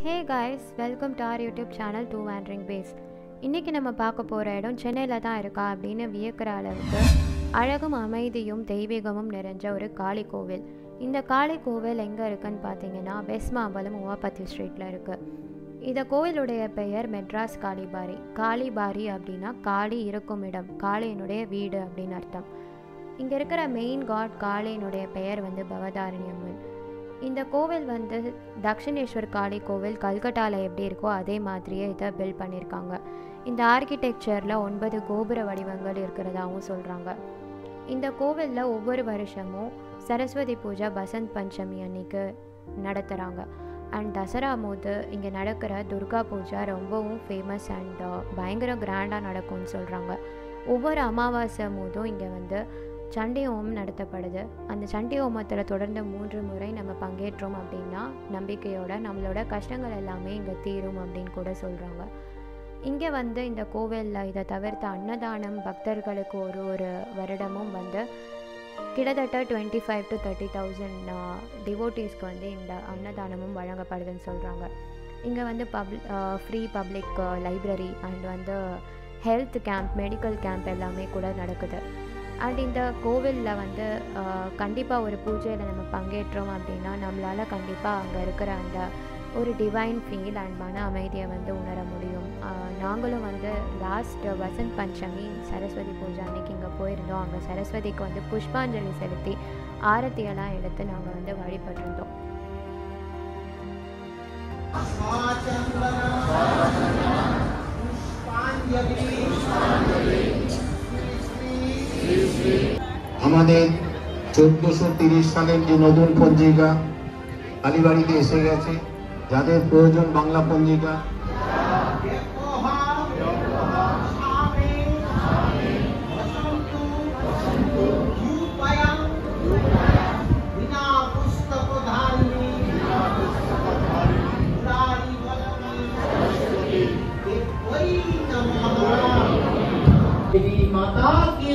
hey guys welcome to our YouTube channel two wandering pace இன்றைக்கி நம்ம பார்க்க போகிற இடம் சென்னையில் தான் இருக்கா அப்படின்னு வியக்கிற அளவுக்கு அழகும் அமைதியும் தெய்வீகமும் நிறைஞ்ச ஒரு காளி கோவில் இந்த காளி கோவில் எங்கே இருக்குன்னு பார்த்தீங்கன்னா வெஸ்ட் மாம்பலம் உவாபத்தி ஸ்ட்ரீட்டில் இருக்குது இந்த கோவிலுடைய பெயர் மெட்ராஸ் காளிபாரி காளிபாரி அப்படின்னா காளி இருக்கும் இடம் காளியினுடைய வீடு அப்படின்னு அர்த்தம் இங்கே இருக்கிற மெயின் காட் காளியினுடைய பெயர் வந்து பவதாரணி அம்மன் இந்த கோவில் வந்து தக்ஷிணேஸ்வர் காளி கோவில் கல்கட்டாவில் எப்படி இருக்கோ அதே மாதிரியே இதை பில்ட் பண்ணியிருக்காங்க இந்த ஆர்கிடெக்சரில் ஒன்பது கோபுர வடிவங்கள் இருக்கிறதாகவும் சொல்கிறாங்க இந்த கோவிலில் ஒவ்வொரு வருஷமும் சரஸ்வதி பூஜை பசந்த் பஞ்சமி அன்னைக்கு நடத்துகிறாங்க அண்ட் தசரா போது இங்கே நடக்கிற துர்கா பூஜை ரொம்பவும் ஃபேமஸ் அண்ட் பயங்கர கிராண்டாக நடக்கும்னு சொல்கிறாங்க ஒவ்வொரு அமாவாசை போதும் இங்கே வந்து சண்டி ஹோமம் நடத்தப்படுது அந்த சண்டி ஹோமத்தில் தொடர்ந்து மூன்று முறை நம்ம பங்கேற்றோம் அப்படின்னா நம்பிக்கையோட நம்மளோட கஷ்டங்கள் எல்லாமே இங்கே தீரும் அப்படின்னு கூட சொல்கிறாங்க இங்கே வந்து இந்த கோவிலில் இதை தவிர்த்து அன்னதானம் பக்தர்களுக்கு ஒரு ஒரு வருடமும் வந்து கிட்டத்தட்ட twenty five to thirty thousand டிவோட்டீஸ்க்கு வந்து இந்த அன்னதானமும் வழங்கப்படுதுன்னு சொல்கிறாங்க இங்கே வந்து public free public library and வந்து ஹெல்த் கேம்ப் மெடிக்கல் கேம்ப் எல்லாமே கூட நடக்குது அண்ட் இந்த கோவிலில் வந்து கண்டிப்பாக ஒரு பூஜையில் நம்ம பங்கேற்றோம் அப்படின்னா நம்மளால் கண்டிப்பாக அங்கே இருக்கிற அந்த ஒரு டிவைன் ஃபீல் அண்ட் மன அமைதியை வந்து உணர முடியும் நாங்களும் வந்து லாஸ்ட் வசந்த் பஞ்சமி சரஸ்வதி பூஜை அன்னைக்கு இங்கே போயிருந்தோம் அங்கே சரஸ்வதிக்கு வந்து புஷ்பாஞ்சலி செலுத்தி ஆரத்தியெல்லாம் எடுத்து நாங்கள் வந்து வழிபட்டிருந்தோம் আমাদের চোদ্দশো তিরিশ সালের যে নতুন পঞ্জিকা কালীবাড়িতে এসে গেছে যাদের প্রয়োজন বাংলা পঞ্জিকা माता की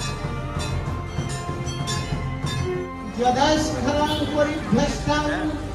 यदस्खरं परिभ्यस्तं